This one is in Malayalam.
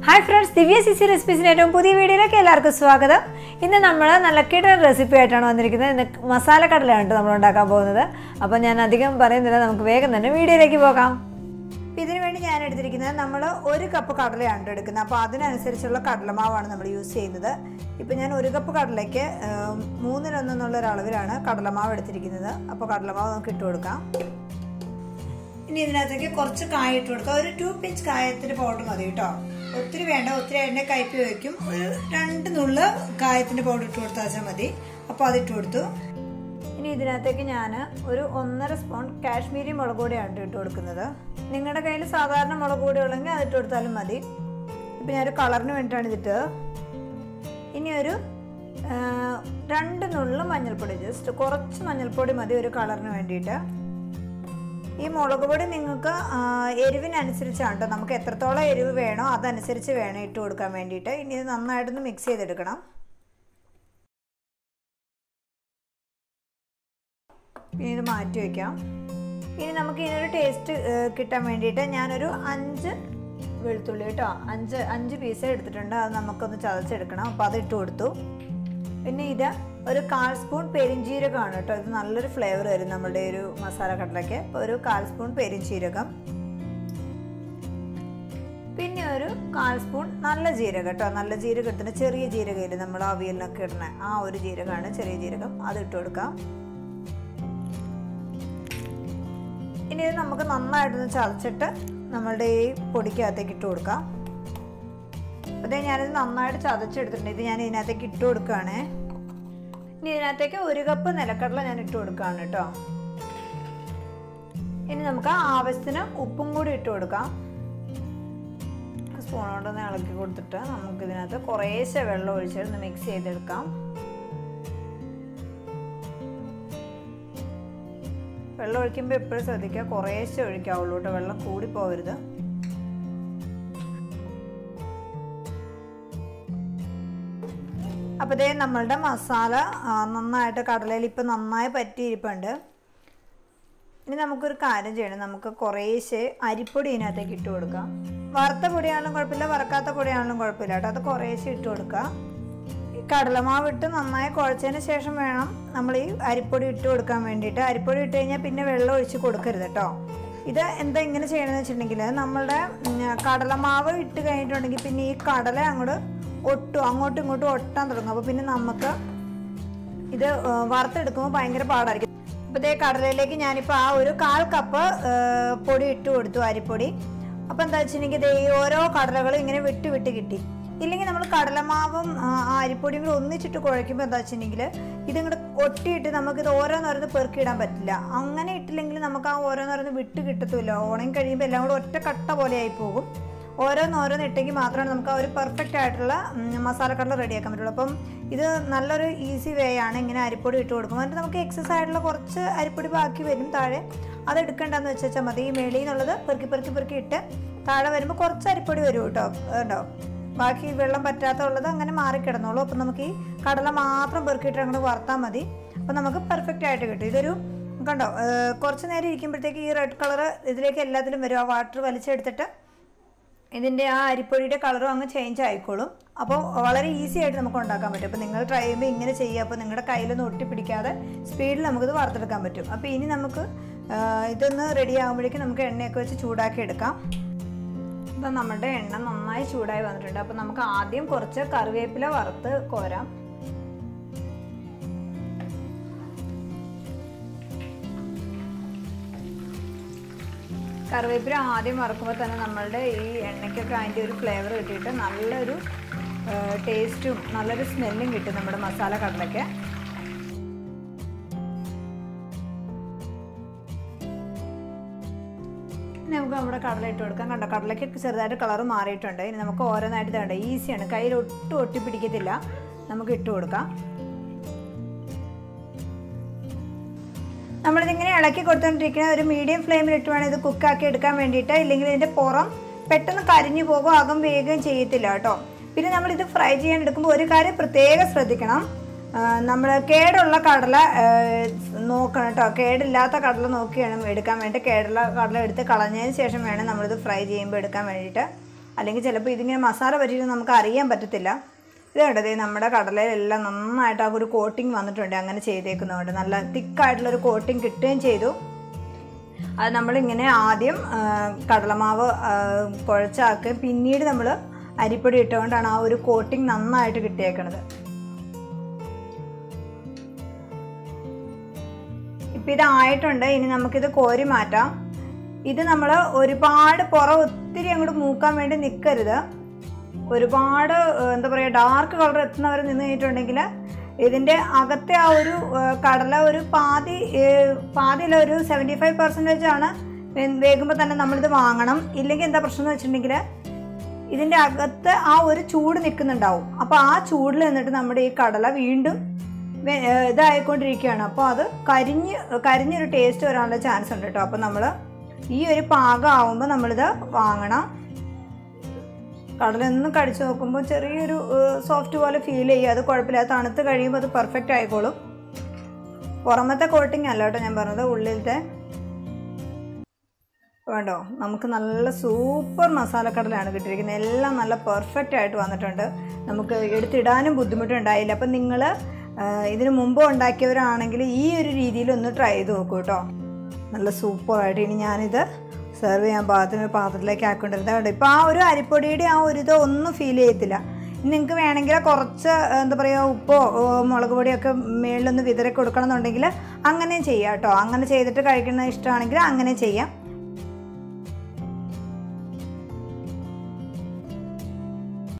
ഹായ് ഫ്രണ്ട്സ് ദിവ്യ സിസി റെസിപ്പീസിൻ്റെ ഏറ്റവും പുതിയ വീഡിയോയിലേക്ക് എല്ലാവർക്കും സ്വാഗതം ഇന്ന് നമ്മൾ നല്ല കിടൻ റെസിപ്പി ആയിട്ടാണ് വന്നിരിക്കുന്നത് ഇന്ന് മസാല കടലയാണ് നമ്മൾ ഉണ്ടാക്കാൻ പോകുന്നത് അപ്പോൾ ഞാൻ അധികം പറയുന്നില്ല നമുക്ക് വേഗം തന്നെ വീഡിയോയിലേക്ക് പോകാം അപ്പോൾ ഇതിനു വേണ്ടി ഞാൻ എടുത്തിരിക്കുന്നത് നമ്മൾ ഒരു കപ്പ് കടലയാണ് എടുക്കുന്നത് അപ്പോൾ അതിനനുസരിച്ചുള്ള കടലമാവാണ് നമ്മൾ യൂസ് ചെയ്യുന്നത് ഇപ്പോൾ ഞാൻ ഒരു കപ്പ് കടലയ്ക്ക് ഏം, മൂന്നിലൊന്നെന്നുള്ള ഒരു അളവിലാണ് കടലമാവ് എടുത്തിരിക്കുന്നത് അപ്പോൾ കടലമാവ് നമുക്ക് ഇട്ട് കൊടുക്കാം ഇനി ഇതിനകത്തേക്ക് കുറച്ച് കായ ഇട്ട് കൊടുക്കുക ഒരു ടു പിഞ്ച് കായത്തിന്റെ പൗഡർ മതി കേട്ടോ ഒത്തിരി വേണ്ട ഒത്തിരി എണ്ണ കയ്പി വയ്ക്കും ഒരു രണ്ട് നുള്ള് കായത്തിന്റെ പൗഡർ ഇട്ട് കൊടുത്താൽ വെച്ചാൽ മതി അപ്പോൾ അതിട്ട് കൊടുത്തു ഇനി ഇതിനകത്തേക്ക് ഞാൻ ഒരു ഒന്നര സ്പൂൺ കാശ്മീരി മുളക് പൊടിയാണ് ഇട്ട് കൊടുക്കുന്നത് നിങ്ങളുടെ കയ്യിൽ സാധാരണ മുളക് പൊടി ഉള്ളെങ്കിൽ അതിട്ട് കൊടുത്താലും മതി ഇപ്പം ഞാനൊരു കളറിന് വേണ്ടിയിട്ടാണ് ഇതിട്ട് ഇനി ഒരു ആ, രണ്ട് നുള്ള് മഞ്ഞൾപ്പൊടി ജസ്റ്റ് കുറച്ച് മഞ്ഞൾപ്പൊടി മതി ഒരു കളറിന് വേണ്ടിയിട്ട് ഈ മുളക് പൊടി നിങ്ങൾക്ക് ആ, എരിവിനനുസരിച്ചാണ് കേട്ടോ നമുക്ക് എത്രത്തോളം എരിവ് വേണോ അതനുസരിച്ച് വേണം ഇട്ട് കൊടുക്കാൻ വേണ്ടിയിട്ട് ഇനി ഇത് നന്നായിട്ടൊന്ന് മിക്സ് ചെയ്തെടുക്കണം ഇനി ഇത് മാറ്റി വയ്ക്കാം ഇനി നമുക്ക് ഇതിനൊരു ടേസ്റ്റ് കിട്ടാൻ വേണ്ടിയിട്ട് ഞാനൊരു അഞ്ച് വെളുത്തുള്ളി കേട്ടോ അഞ്ച് അഞ്ച് പീസ് എടുത്തിട്ടുണ്ട് അത് നമുക്കൊന്ന് ചതച്ചെടുക്കണം അപ്പോൾ അത് ഇട്ട് കൊടുത്തു പിന്നെ ഇത് ഒരു കാൽ സ്പൂൺ പെരിഞ്ചീരകമാണ് കേട്ടോ ഇത് നല്ലൊരു ഫ്ലേവർ വരും നമ്മുടെ ഒരു മസാല കടലയ്ക്ക് അപ്പോൾ ഒരു കാൽ സ്പൂൺ പെരിഞ്ചീരകം പിന്നെ ഒരു കാൽ സ്പൂൺ നല്ല ജീരകം കേട്ടോ നല്ല ജീരകം എടുത്തിട്ട് ചെറിയ ജീരകമില്ല നമ്മൾ അവിയലിനൊക്കെ ഇടുന്ന ആ ഒരു ജീരകമാണ് ചെറിയ ജീരകം അത് ഇട്ട് കൊടുക്കാം ഇനി ഇത് നമുക്ക് നന്നായിട്ടൊന്ന് ചതച്ചിട്ട് നമ്മളുടെ ഈ പൊടിക്കകത്തേക്ക് ഇട്ട് കൊടുക്കാം അതേ ഞാനിത് നന്നായിട്ട് ചതച്ചെടുത്തിട്ടുണ്ട് ഇത് ഞാൻ ഇതിനകത്തേക്ക് ഇട്ട് കൊടുക്കുകയാണേ ഇനി ഇതിനകത്തേക്ക് ഒരു കപ്പ് നിലക്കടല ഞാൻ ഇട്ട് കൊടുക്കുകയാണ് കേട്ടോ ഇനി നമുക്ക് ആവശ്യത്തിന് ഉപ്പും കൂടി ഇട്ട് കൊടുക്കാം സ്പൂൺ കൊണ്ടൊന്ന് ഇളക്കി കൊടുത്തിട്ട് നമുക്ക് ഇതിനകത്ത് കുറേശ്ശെ വെള്ളം ഒഴിച്ചിട്ട് മിക്സ് ചെയ്തെടുക്കാം വെള്ളം ഒഴിക്കുമ്പോൾ എപ്പോഴും ശ്രദ്ധിക്കുക കുറേശ്ശെ ഒഴിക്കാവുള്ളൂ കേട്ടോ വെള്ളം കൂടി പോകരുത് അപ്പോൾ ഇതേ നമ്മളുടെ മസാല ആ, നന്നായിട്ട് കടലയിൽ ഇപ്പം നന്നായി പറ്റിയിരിപ്പുണ്ട് ഇനി നമുക്കൊരു കാര്യം ചെയ്യണം നമുക്ക് കുറേശ്ശെ അരിപ്പൊടി ഇതിനകത്തേക്ക് ഇട്ട് കൊടുക്കാം വറുത്ത പൊടിയാണെങ്കിലും കുഴപ്പമില്ല വറക്കാത്ത പൊടിയാണെങ്കിലും കുഴപ്പമില്ല കേട്ടോ അത് കുറേശ്ശെ ഇട്ട് കൊടുക്കുക ഈ കടലമാവ് ഇട്ട് നന്നായി കുഴച്ചതിന് ശേഷം വേണം നമ്മൾ ഈ അരിപ്പൊടി ഇട്ട് കൊടുക്കാൻ വേണ്ടിയിട്ട് അരിപ്പൊടി ഇട്ട് കഴിഞ്ഞാൽ പിന്നെ വെള്ളം ഒഴിച്ച് കൊടുക്കരുത് കേട്ടോ ഇത് എന്താ ഇങ്ങനെ ചെയ്യണമെന്ന് വെച്ചിട്ടുണ്ടെങ്കിൽ നമ്മളുടെ ഉം, കടലമാവ് ഇട്ട് കഴിഞ്ഞിട്ടുണ്ടെങ്കിൽ പിന്നെ ഈ കടല അങ്ങോട്ട് ഒട്ടും അങ്ങോട്ടും ഇങ്ങോട്ടും ഒട്ടാൻ തുടങ്ങും അപ്പോൾ പിന്നെ നമുക്ക് ഇത് ആ, വറുത്തെടുക്കുമ്പോൾ ഭയങ്കര പാടായിരിക്കും അപ്പോൾ ഇതേ കടലയിലേക്ക് ഞാനിപ്പോൾ ആ ഒരു കാൽ കപ്പ് ആ, പൊടി ഇട്ട് കൊടുത്തു അരിപ്പൊടി അപ്പോൾ എന്താ വെച്ചിട്ടുണ്ടെങ്കിൽ ഇതേ ഈ ഓരോ കടലകളും ഇങ്ങനെ വിട്ട് വിട്ട് കിട്ടി ഇല്ലെങ്കിൽ നമ്മൾ കടലമാവും ആ, ആ അരിപ്പൊടിയും കൂടി ഒന്നിച്ചിട്ട് കുഴയ്ക്കുമ്പോൾ എന്താ വെച്ചിട്ടുണ്ടെങ്കിൽ ഇതിങ്ങോട്ട് ഒട്ടിയിട്ട് നമുക്കിത് ഓരോന്നോരോന്ന് പെറുക്കിയിടാൻ പറ്റില്ല അങ്ങനെ ഇട്ടില്ലെങ്കിൽ നമുക്ക് ആ ഓരോന്നോരോന്ന് വിട്ട് കിട്ടത്തുമില്ല ഉണങ്ങി കഴിയുമ്പോൾ എല്ലാം കൂടെ ഒറ്റ കട്ട പോലെ ആയി പോകും ഓരോന്നോരോന്ന് ഇട്ടെങ്കിൽ മാത്രമാണ് നമുക്ക് ആ ഒരു പെർഫെക്റ്റ് ആയിട്ടുള്ള ഉം, മസാലക്കടല റെഡിയാക്കാൻ പറ്റുള്ളൂ അപ്പം ഇത് നല്ലൊരു ഈസി വേ ആണ് ഇങ്ങനെ അരിപ്പൊടി ഇട്ട് കൊടുക്കുമ്പോൾ എന്നിട്ട് നമുക്ക് എക്സസ് ആയിട്ടുള്ള കുറച്ച് അരിപ്പൊടി ബാക്കി വരും താഴെ അത് എടുക്കണ്ടെന്ന് വെച്ചാൽ മതി ഈ മേളിൽ നിന്നുള്ളത് പെറുക്കി പെറുക്കി പെറുക്കി ഇട്ട് താഴെ വരുമ്പോൾ കുറച്ച് അരിപ്പൊടി വരും കേട്ടോ കേട്ടോ ബാക്കി വെള്ളം പറ്റാത്തുള്ളത് അങ്ങനെ മാറിക്കിടന്നോളൂ അപ്പം നമുക്ക് ഈ കടല മാത്രം പെറുക്കിയിട്ട് അങ്ങോട്ട് വറുത്താൽ മതി അപ്പം നമുക്ക് പെർഫെക്റ്റ് ആയിട്ട് കിട്ടും ഇതൊരു കണ്ടോ ഏർ കുറച്ച് നേരം ഇരിക്കുമ്പോഴത്തേക്ക് ഈ റെഡ് കളർ ഇതിലേക്ക് എല്ലാത്തിലും വരും ആ വാട്ടർ വലിച്ചെടുത്തിട്ട് ഇതിൻ്റെ ആ അരിപ്പൊടിയുടെ കളറും അങ്ങ് ചേഞ്ച് ആയിക്കോളും അപ്പോൾ വളരെ ഈസി ആയിട്ട് നമുക്ക് ഉണ്ടാക്കാൻ പറ്റും അപ്പോൾ നിങ്ങൾ ട്രൈ ചെയ്യുമ്പോൾ ഇങ്ങനെ ചെയ്യുക അപ്പോൾ നിങ്ങളുടെ കയ്യിലൊന്നും ഒട്ടിപ്പിടിക്കാതെ സ്പീഡിൽ നമുക്കിത് വറുത്തെടുക്കാൻ പറ്റും അപ്പോൾ ഇനി നമുക്ക് ആ, ഇതൊന്ന് റെഡി ആകുമ്പോഴേക്കും നമുക്ക് എണ്ണയൊക്കെ വെച്ച് ചൂടാക്കി എടുക്കാം ഇപ്പം നമ്മുടെ എണ്ണ നന്നായി ചൂടായി വന്നിട്ടുണ്ട് അപ്പോൾ നമുക്ക് ആദ്യം കുറച്ച് കറിവേപ്പില വറുത്ത് കോരാം കറിവേപ്പില ആദ്യം വറക്കുമ്പോൾ തന്നെ നമ്മളുടെ ഈ എണ്ണയ്ക്കൊക്കെ അതിൻ്റെ ഒരു ഫ്ലേവർ കിട്ടിയിട്ട് നല്ലൊരു ടേസ്റ്റും നല്ലൊരു സ്മെല്ലും കിട്ടും നമ്മുടെ മസാല കടലയ്ക്ക് ഇനി നമുക്ക് നമ്മുടെ കടല ഇട്ട് കൊടുക്കാം കണ്ടോ കടലയ്ക്ക് ചെറുതായിട്ട് കളർ മാറിയിട്ടുണ്ട് ഇനി നമുക്ക് ഓരോന്നായിട്ട് തേണ്ട ഈസിയാണ് കയ്യിൽ ഒട്ടും ഒട്ടിപ്പിടിക്കത്തില്ല നമുക്ക് ഇട്ട് കൊടുക്കാം നമ്മളിതിങ്ങനെ ഇളക്കി കൊടുത്തോണ്ടിരിക്കുന്ന ഒരു മീഡിയം ഫ്ലെയിമിൽ ഇട്ട് വേണം ഇത് കുക്കാക്കി എടുക്കാൻ വേണ്ടിയിട്ട് ഇല്ലെങ്കിൽ ഇതിൻ്റെ പുറം പെട്ടെന്ന് കരിഞ്ഞു പോകും അകം വേഗം ചെയ്യത്തില്ല കേട്ടോ പിന്നെ നമ്മളിത് ഫ്രൈ ചെയ്യാൻ എടുക്കുമ്പോൾ ഒരു കാര്യം പ്രത്യേകം ശ്രദ്ധിക്കണം നമ്മൾ കേടുള്ള കടല ആ, നോക്കണം കേട്ടോ കേടില്ലാത്ത കടല നോക്കി വേണം എടുക്കാൻ വേണ്ടി കേടുള്ള കടല എടുത്ത് കളഞ്ഞതിന് ശേഷം വേണം നമ്മളിത് ഫ്രൈ ചെയ്യുമ്പോൾ എടുക്കാൻ വേണ്ടിയിട്ട് അല്ലെങ്കിൽ ചിലപ്പോൾ ഇതിങ്ങനെ മസാല പറ്റിയിട്ട് നമുക്ക് അറിയാൻ പറ്റത്തില്ല ഇത് കണ്ടത് നമ്മുടെ കടലയിലെല്ലാം നന്നായിട്ട് ആ ഒരു കോട്ടിങ് വന്നിട്ടുണ്ട് അങ്ങനെ ചെയ്തേക്കുന്നതുകൊണ്ട് നല്ല തിക്കായിട്ടുള്ളൊരു കോട്ടിങ് കിട്ടുകയും ചെയ്തു അത് നമ്മളിങ്ങനെ ആദ്യം ആ, കടലമാവ് ആ, കുഴച്ചാക്കുകയും പിന്നീട് നമ്മൾ അരിപ്പൊടി ഇട്ടുകൊണ്ടാണ് ആ ഒരു കോട്ടിങ് നന്നായിട്ട് കിട്ടിയേക്കണത് ഇപ്പം ഇതായിട്ടുണ്ട് ഇനി നമുക്കിത് കോരി മാറ്റാം ഇത് നമ്മൾ ഒരുപാട് പുറം ഒത്തിരി അങ്ങോട്ട് മൂക്കാൻ വേണ്ടി നിൽക്കരുത് ഒരുപാട് ഏഹ്, എന്താ പറയുക ഡാർക്ക് കളർ എത്തുന്നവരെ നിന്ന് കഴിഞ്ഞിട്ടുണ്ടെങ്കിൽ ഇതിൻ്റെ അകത്തെ ആ ഒരു ഏഹ്, കടല ഒരു പാതി ഏഹ്, പാതിയില ഒരു സെവൻറ്റി ഫൈവ് പെർസെൻറ്റേജ് ആണ് വേ- വേകുമ്പോൾ തന്നെ നമ്മളിത് വാങ്ങണം ഇല്ലെങ്കിൽ എന്താ പ്രശ്നം എന്ന് വെച്ചിട്ടുണ്ടെങ്കിൽ ഇതിൻ്റെ അകത്ത് ആ ഒരു ചൂട് നിൽക്കുന്നുണ്ടാവും അപ്പോൾ ആ ചൂടിൽ നിന്നിട്ട് നമ്മുടെ ഈ കടല വീണ്ടും വെ- ഏഹ് ഇതായിക്കൊണ്ടിരിക്കുകയാണ് അപ്പോൾ അത് കരിഞ്ഞ് കരിഞ്ഞൊരു ടേസ്റ്റ് വരാനുള്ള ചാൻസ് ഉണ്ട് കേട്ടോ അപ്പോൾ നമ്മൾ ഈ ഒരു പാകം ആവുമ്പോൾ നമ്മളിത് വാങ്ങണം കടലൊന്ന് കടിച്ചു നോക്കുമ്പോൾ ചെറിയൊരു സോഫ്റ്റ് പോലെ ഫീൽ ചെയ്യും അത് കുഴപ്പമില്ല അത് തണുത്ത് കഴിയുമ്പോൾ അത് പെർഫെക്റ്റ് ആയിക്കോളും പുറമത്തെ കോട്ടിങ് അല്ല കേട്ടോ ഞാൻ പറഞ്ഞത് ഉള്ളിലത്തെ വേണ്ടോ നമുക്ക് നല്ല സൂപ്പർ മസാലക്കടലാണ് കിട്ടിയിരിക്കുന്നത് എല്ലാം നല്ല പെർഫെക്റ്റ് ആയിട്ട് വന്നിട്ടുണ്ട് നമുക്ക് എടുത്തിടാനും ബുദ്ധിമുട്ടുണ്ടായില്ല അപ്പം നിങ്ങൾ ഇതിന് മുമ്പ് ഉണ്ടാക്കിയവരാണെങ്കിൽ ഈ ഒരു രീതിയിൽ ഒന്ന് ട്രൈ ചെയ്ത് നോക്കൂ കേട്ടോ നല്ല സൂപ്പറായിട്ട് ഇനി ഞാനിത് സെർവ് ചെയ്യാൻ പാകത്തിന് ഒരു പാത്രത്തിലേക്ക് ആക്കിക്കൊണ്ടിരുന്നത് കേട്ടോ ഇപ്പോൾ ആ ഒരു അരിപ്പൊടിയുടെ ആ ഒരു ഇത് ഒന്നും ഫീൽ ചെയ്യത്തില്ല ഇനി നിങ്ങൾക്ക് വേണമെങ്കിൽ കുറച്ച് എന്താ പറയുക ഉപ്പോ ഏ, മുളക് പൊടിയൊക്കെ മേളിലൊന്ന് വിതറി കൊടുക്കണം എന്നുണ്ടെങ്കിൽ അങ്ങനെ ചെയ്യാം കേട്ടോ അങ്ങനെ ചെയ്തിട്ട് കഴിക്കുന്നത് ഇഷ്ടമാണെങ്കിൽ അങ്ങനെ ചെയ്യാം